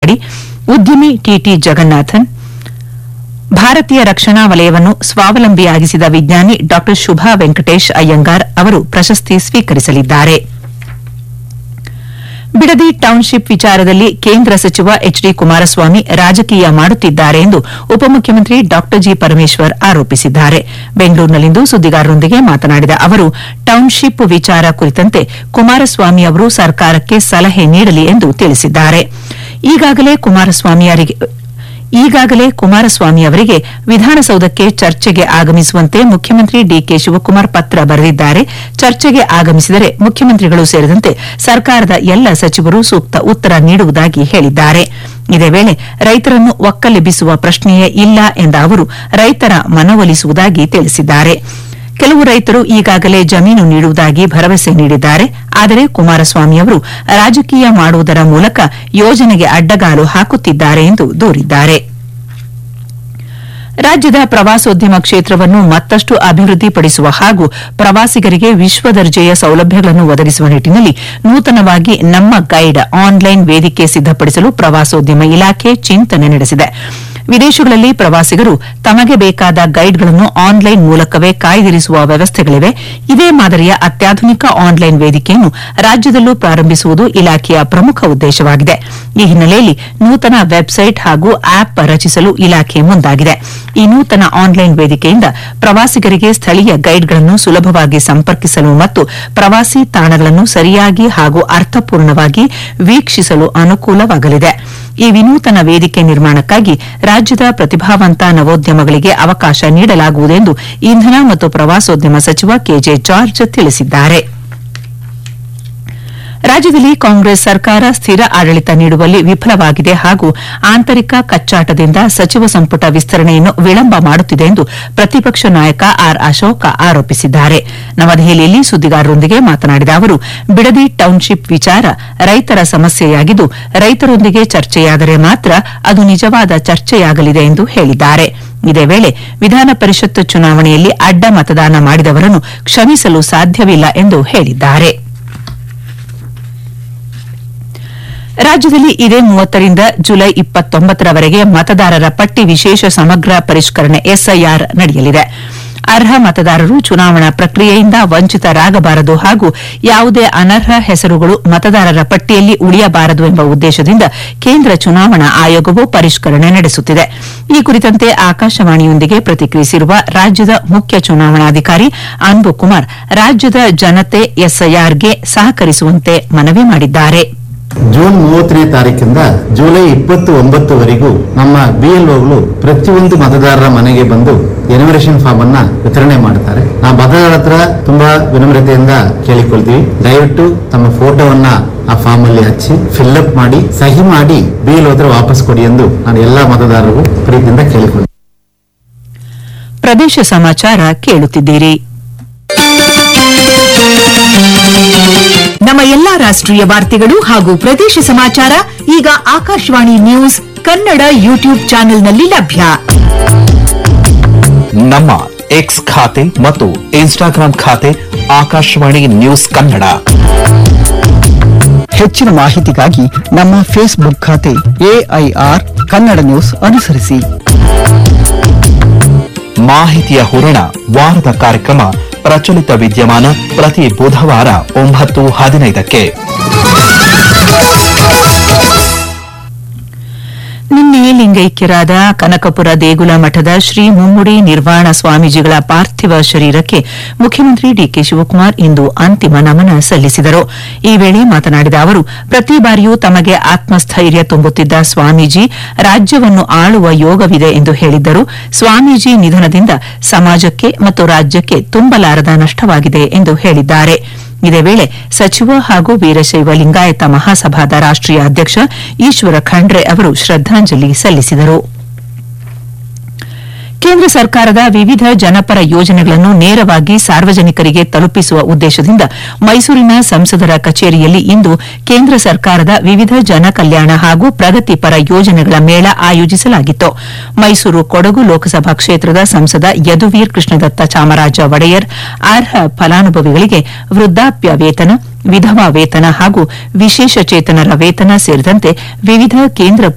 ಅಂಗಡಿ ಉದ್ಯಮಿ ಟಿಟಿ ಜಗನ್ನಾಥನ್ ಭಾರತೀಯ ರಕ್ಷಣಾ ವಲಯವನ್ನು ಸ್ವಾವಲಂಬಿಯಾಗಿಸಿದ ವಿಜ್ಞಾನಿ ಡಾ ಶುಭಾ ವೆಂಕಟೇಶ್ ಅಯ್ಯಂಗಾರ್ ಅವರು ಪ್ರಶಸ್ತಿ ಸ್ವೀಕರಿಸಲಿದ್ದಾರೆ ಬಿಡದಿ ಟೌನ್ಶಿಪ್ ವಿಚಾರದಲ್ಲಿ ಕೇಂದ್ರ ಸಚಿವ ಎಚ್ ಡಿ ಕುಮಾರಸ್ವಾಮಿ ರಾಜಕೀಯ ಮಾಡುತ್ತಿದ್ದಾರೆ ಎಂದು ಉಪಮುಖ್ಯಮಂತ್ರಿ ಡಾ ಜಿ ಪರಮೇಶ್ವರ್ ಆರೋಪಿಸಿದ್ದಾರೆ ಬೆಂಗಳೂರಿನಲ್ಲಿಂದು ಸುದ್ದಿಗಾರರೊಂದಿಗೆ ಮಾತನಾಡಿದ ಅವರು ಟೌನ್ಶಿಪ್ ವಿಚಾರ ಕುರಿತಂತೆ ಕುಮಾರಸ್ವಾಮಿ ಅವರು ಸರ್ಕಾರಕ್ಕೆ ಸಲಹೆ ನೀಡಲಿ ಎಂದು ತಿಳಿಸಿದ್ದಾರೆ ಈಗಾಗಲೇ ಕುಮಾರಸ್ವಾಮಿ ಈಗಾಗಲೇ ಕುಮಾರಸ್ವಾಮಿ ಅವರಿಗೆ ವಿಧಾನಸೌಧಕ್ಕೆ ಚರ್ಚೆಗೆ ಆಗಮಿಸುವಂತೆ ಮುಖ್ಯಮಂತ್ರಿ ಡಿಕೆ ಶಿವಕುಮಾರ್ ಪತ್ರ ಬರೆದಿದ್ದಾರೆ ಚರ್ಚೆಗೆ ಆಗಮಿಸಿದರೆ ಮುಖ್ಯಮಂತ್ರಿಗಳು ಸೇರಿದಂತೆ ಸರ್ಕಾರದ ಎಲ್ಲ ಸಚಿವರು ಸೂಕ್ತ ಉತ್ತರ ನೀಡುವುದಾಗಿ ಹೇಳಿದ್ದಾರೆ ಇದೇ ವೇಳೆ ರೈತರನ್ನು ಒಕ್ಕಲೆಬ್ಬಿಸುವ ಪ್ರಶ್ನೆಯೇ ಇಲ್ಲ ಎಂದ ಅವರು ರೈತರ ಮನವೊಲಿಸುವುದಾಗಿ ತಿಳಿಸಿದ್ದಾರೆ ಕೆಲವು ರೈತರು ಈಗಾಗಲೇ ಜಮೀನು ನೀಡುವುದಾಗಿ ಭರವಸೆ ನೀಡಿದ್ದಾರೆ ಆದರೆ ಕುಮಾರಸ್ವಾಮಿ ಅವರು ರಾಜಕೀಯ ಮಾಡುವುದರ ಮೂಲಕ ಯೋಜನೆಗೆ ಅಡ್ಡಗಾಲು ಹಾಕುತ್ತಿದ್ದಾರೆ ಎಂದು ದೂರಿದ್ದಾರೆ ರಾಜ್ಯದ ಪ್ರವಾಸೋದ್ಯಮ ಕ್ಷೇತ್ರವನ್ನು ಮತ್ತಷ್ಟು ಅಭಿವೃದ್ಧಿಪಡಿಸುವ ಹಾಗೂ ಪ್ರವಾಸಿಗರಿಗೆ ವಿಶ್ವ ದರ್ಜೆಯ ಸೌಲಭ್ಯಗಳನ್ನು ಒದಗಿಸುವ ನಿಟ್ಟಿನಲ್ಲಿ ನೂತನವಾಗಿ ನಮ್ಮ ಗೈಡ್ ಆನ್ಲೈನ್ ವೇದಿಕೆ ಸಿದ್ದಪಡಿಸಲು ಪ್ರವಾಸೋದ್ಯಮ ಇಲಾಖೆ ಚಿಂತನೆ ನಡೆಸಿದೆ ವಿದೇಶಗಳಲ್ಲಿ ಪ್ರವಾಸಿಗರು ತಮಗೆ ಬೇಕಾದ ಗೈಡ್ಗಳನ್ನು ಆನ್ಲೈನ್ ಮೂಲಕವೇ ಕಾಯ್ದಿರಿಸುವ ವ್ಯವಸ್ಥೆಗಳಿವೆ ಇದೇ ಮಾದರಿಯ ಅತ್ಯಾಧುನಿಕ ಆನ್ಲೈನ್ ವೇದಿಕೆಯನ್ನು ರಾಜ್ಯದಲ್ಲೂ ಪ್ರಾರಂಭಿಸುವುದು ಇಲಾಖೆಯ ಪ್ರಮುಖ ಉದ್ದೇಶವಾಗಿದೆ ಈ ಹಿನ್ನೆಲೆಯಲ್ಲಿ ನೂತನ ವೆಬ್ಸೈಟ್ ಹಾಗೂ ಆಪ್ ರಚಿಸಲು ಇಲಾಖೆ ಮುಂದಾಗಿದೆ ಈ ನೂತನ ಆನ್ಲೈನ್ ವೇದಿಕೆಯಿಂದ ಪ್ರವಾಸಿಗರಿಗೆ ಸ್ಥಳೀಯ ಗೈಡ್ಗಳನ್ನು ಸುಲಭವಾಗಿ ಸಂಪರ್ಕಿಸಲು ಮತ್ತು ಪ್ರವಾಸಿ ತಾಣಗಳನ್ನು ಸರಿಯಾಗಿ ಹಾಗೂ ಅರ್ಥಪೂರ್ಣವಾಗಿ ವೀಕ್ಷಿಸಲು ಅನುಕೂಲವಾಗಲಿದೆ ಈ ವಿನೂತನ ವೇದಿಕೆ ನಿರ್ಮಾಣಕ್ಕಾಗಿ ರಾಜ್ಯದ ಪ್ರತಿಭಾವಂತ ನವೋದ್ಯಮಗಳಿಗೆ ಅವಕಾಶ ನೀಡಲಾಗುವುದೆಂದು ಇಂಧನ ಮತ್ತು ಪ್ರವಾಸೋದ್ಯಮ ಸಚಿವ ಕೆಜೆ ಜಾರ್ಜ್ ತಿಳಿಸಿದ್ದಾರೆ ರಾಜ್ಯದಲ್ಲಿ ಕಾಂಗ್ರೆಸ್ ಸರ್ಕಾರ ಸ್ಥಿರ ಆಡಳಿತ ನೀಡುವಲ್ಲಿ ವಿಫಲವಾಗಿದೆ ಹಾಗೂ ಆಂತರಿಕ ಕಚ್ಚಾಟದಿಂದ ಸಚಿವ ಸಂಪುಟ ವಿಸ್ತರಣೆಯನ್ನು ವಿಳಂಬ ಮಾಡುತ್ತಿದೆ ಎಂದು ಪ್ರತಿಪಕ್ಷ ನಾಯಕ ಆರ್ ಅಶೋಕ ಆರೋಪಿಸಿದ್ದಾರೆ ನವದೆಹಲಿಯಲ್ಲಿ ಸುದ್ದಿಗಾರರೊಂದಿಗೆ ಮಾತನಾಡಿದ ಅವರು ಬಿಡದಿ ಟೌನ್ಶಿಪ್ ವಿಚಾರ ರೈತರ ಸಮಸ್ಯೆಯಾಗಿದ್ದು ರೈತರೊಂದಿಗೆ ಚರ್ಚೆಯಾದರೆ ಮಾತ್ರ ಅದು ನಿಜವಾದ ಚರ್ಚೆಯಾಗಲಿದೆ ಎಂದು ಹೇಳಿದ್ದಾರೆ ಇದೇ ವೇಳೆ ವಿಧಾನ ಪರಿಷತ್ ಚುನಾವಣೆಯಲ್ಲಿ ಅಡ್ಡ ಮತದಾನ ಮಾಡಿದವರನ್ನು ಕ್ಷಮಿಸಲು ಸಾಧ್ಯವಿಲ್ಲ ಎಂದು ಹೇಳಿದ್ದಾರೆ ರಾಜ್ಯದಲ್ಲಿ ಇದೇ ಮೂವತ್ತರಿಂದ ಜುಲೈ ಇಪ್ಪತ್ತೊಂಬತ್ತರವರೆಗೆ ಮತದಾರರ ಪಟ್ಟಿ ವಿಶೇಷ ಸಮಗ್ರ ಪರಿಷ್ಕರಣೆ ಎಸ್ಐಆರ್ ನಡೆಯಲಿದೆ ಅರ್ಹ ಮತದಾರರು ಚುನಾವಣಾ ಪ್ರಕ್ರಿಯೆಯಿಂದ ವಂಚಿತರಾಗಬಾರದು ಹಾಗೂ ಯಾವುದೇ ಅನರ್ಹ ಹೆಸರುಗಳು ಮತದಾರರ ಪಟ್ಟಿಯಲ್ಲಿ ಉಳಿಯಬಾರದು ಎಂಬ ಉದ್ದೇಶದಿಂದ ಕೇಂದ್ರ ಚುನಾವಣಾ ಆಯೋಗವು ಪರಿಷ್ಕರಣೆ ನಡೆಸುತ್ತಿದೆ ಈ ಕುರಿತಂತೆ ಆಕಾಶವಾಣಿಯೊಂದಿಗೆ ಪ್ರತಿಕ್ರಿಯಿಸಿರುವ ರಾಜ್ಯದ ಮುಖ್ಯ ಚುನಾವಣಾಧಿಕಾರಿ ಅನ್ಬು ಕುಮಾರ್ ರಾಜ್ಯದ ಜನತೆ ಎಸ್ಐಆರ್ಗೆ ಸಹಕರಿಸುವಂತೆ ಮನವಿ ಮಾಡಿದ್ದಾರೆ ಜೂನ್ ಮೂವತ್ತನೇ ತಾರೀಕಿಂದ ಜುಲೈ ಇಪ್ಪತ್ತು ಒಂಬತ್ತುವರೆಗೂ ನಮ್ಮ ಬಿಎಲ್ಒಗಳು ಪ್ರತಿಯೊಂದು ಮತದಾರರ ಮನೆಗೆ ಬಂದು ಎನಿಮರೇಷನ್ ಫಾರ್ಮ್ ಅನ್ನ ವಿತರಣೆ ಮಾಡ್ತಾರೆ ನಾವು ಮತದಾರರ ಹತ್ರ ತುಂಬಾ ವಿನಮ್ರತೆಯಿಂದ ಕೇಳಿಕೊಳ್ತೀವಿ ದಯವಿಟ್ಟು ತಮ್ಮ ಫೋಟೋವನ್ನ ಆ ಫಾರ್ಮ್ ಅಲ್ಲಿ ಹಚ್ಚಿ ಫಿಲ್ಅಪ್ ಮಾಡಿ ಸಹಿ ಮಾಡಿ ಬಿಎಲ್ಒ ಹತ್ರ ವಾಪಸ್ ಕೊಡಿ ಎಂದು ನಾನು ಎಲ್ಲಾ ಮತದಾರರಿಗೂ ಪ್ರೀತಿಯಿಂದ ಕೇಳಿಕೊಳ್ತೀನಿ ಪ್ರದೇಶ ಸಮಾಚಾರ ಕೇಳುತ್ತಿದ್ದೀರಿ ನಮ್ಮ ಎಲ್ಲಾ ರಾಷ್ಟ್ರೀಯ ವಾರ್ತೆಗಳು ಹಾಗೂ ಪ್ರದೇಶ ಸಮಾಚಾರ ಈಗ ಆಕಾಶವಾಣಿ ನ್ಯೂಸ್ ಕನ್ನಡ ಯೂಟ್ಯೂಬ್ ಚಾನೆಲ್ನಲ್ಲಿ ಲಭ್ಯ ನಮ್ಮ ಎಕ್ಸ್ ಖಾತೆ ಮತ್ತು ಇನ್ಸ್ಟಾಗ್ರಾಂ ಖಾತೆ ಆಕಾಶವಾಣಿ ನ್ಯೂಸ್ ಕನ್ನಡ ಹೆಚ್ಚಿನ ಮಾಹಿತಿಗಾಗಿ ನಮ್ಮ ಫೇಸ್ಬುಕ್ ಖಾತೆ ಎಐಆರ್ ಕನ್ನಡ ನ್ಯೂಸ್ ಅನುಸರಿಸಿ ಮಾಹಿತಿಯ ಹೂರಣ ವಾರದ ಕಾರ್ಯಕ್ರಮ ಪ್ರಚಲಿತ ವಿದ್ಯಮಾನ ಪ್ರತಿ ಬುಧವಾರ ಒಂಬತ್ತು ಹದಿನೈದಕ್ಕೆ ನಿನ್ನೆ ಲಿಂಗೈಕ್ಯರಾದ ಕನಕಪುರ ದೇಗುಲ ಮಠದ ಶ್ರೀ ಮುಮ್ಮುಡಿ ನಿರ್ವಾಣ ಸ್ವಾಮೀಜಿಗಳ ಪಾರ್ಥಿವ ಶರೀರಕ್ಕೆ ಮುಖ್ಯಮಂತ್ರಿ ಡಿಕೆ ಶಿವಕುಮಾರ್ ಇಂದು ಅಂತಿಮ ನಮನ ಸಲ್ಲಿಸಿದರು ಈ ವೇಳೆ ಮಾತನಾಡಿದ ಅವರು ಪ್ರತಿ ಬಾರಿಯೂ ತಮಗೆ ಆತ್ಮಸ್ಥೈರ್ಯ ತುಂಬುತ್ತಿದ್ದ ಸ್ವಾಮೀಜಿ ರಾಜ್ಯವನ್ನು ಆಳುವ ಯೋಗವಿದೆ ಎಂದು ಹೇಳಿದ್ದರು ಸ್ವಾಮೀಜಿ ನಿಧನದಿಂದ ಸಮಾಜಕ್ಕೆ ಮತ್ತು ರಾಜ್ಯಕ್ಕೆ ತುಂಬಲಾರದ ನಷ್ಟವಾಗಿದೆ ಎಂದು ಹೇಳಿದ್ದಾರೆ ಇದೇ ವೇಳೆ ಸಚಿವ ಹಾಗೂ ವೀರಶೈವ ಲಿಂಗಾಯತ ಮಹಾಸಭಾದ ರಾಷ್ಟೀಯ ಅಧ್ಯಕ್ಷ ಈಶ್ವರ ಖಂಡ್ರೆ ಅವರು ಶ್ರದ್ದಾಂಜಲಿ ಸಲ್ಲಿಸಿದರು ಕೇಂದ್ರ ಸರ್ಕಾರದ ವಿವಿಧ ಜನಪರ ಯೋಜನೆಗಳನ್ನು ನೇರವಾಗಿ ಸಾರ್ವಜನಿಕರಿಗೆ ತಲುಪಿಸುವ ಉದ್ದೇಶದಿಂದ ಮೈಸೂರಿನ ಸಂಸದರ ಕಚೇರಿಯಲ್ಲಿ ಇಂದು ಕೇಂದ್ರ ಸರ್ಕಾರದ ವಿವಿಧ ಜನಕಲ್ಯಾಣ ಹಾಗೂ ಪ್ರಗತಿಪರ ಯೋಜನೆಗಳ ಮೇಳ ಆಯೋಜಿಸಲಾಗಿತ್ತು ಮೈಸೂರು ಕೊಡಗು ಲೋಕಸಭಾ ಕ್ಷೇತ್ರದ ಸಂಸದ ಯದುವೀರ್ ಕೃಷ್ಣದತ್ತ ಚಾಮರಾಜ ಒಡೆಯರ್ ಅರ್ಹ ಫಲಾನುಭವಿಗಳಿಗೆ ವೃದ್ಧಾಪ್ಯ ವೇತನ ವಿಧವಾ ವೇತನ ಹಾಗೂ ವಿಶೇಷ ಚೇತನರ ವೇತನ ಸೇರಿದಂತೆ ವಿವಿಧ ಕೇಂದ್ರ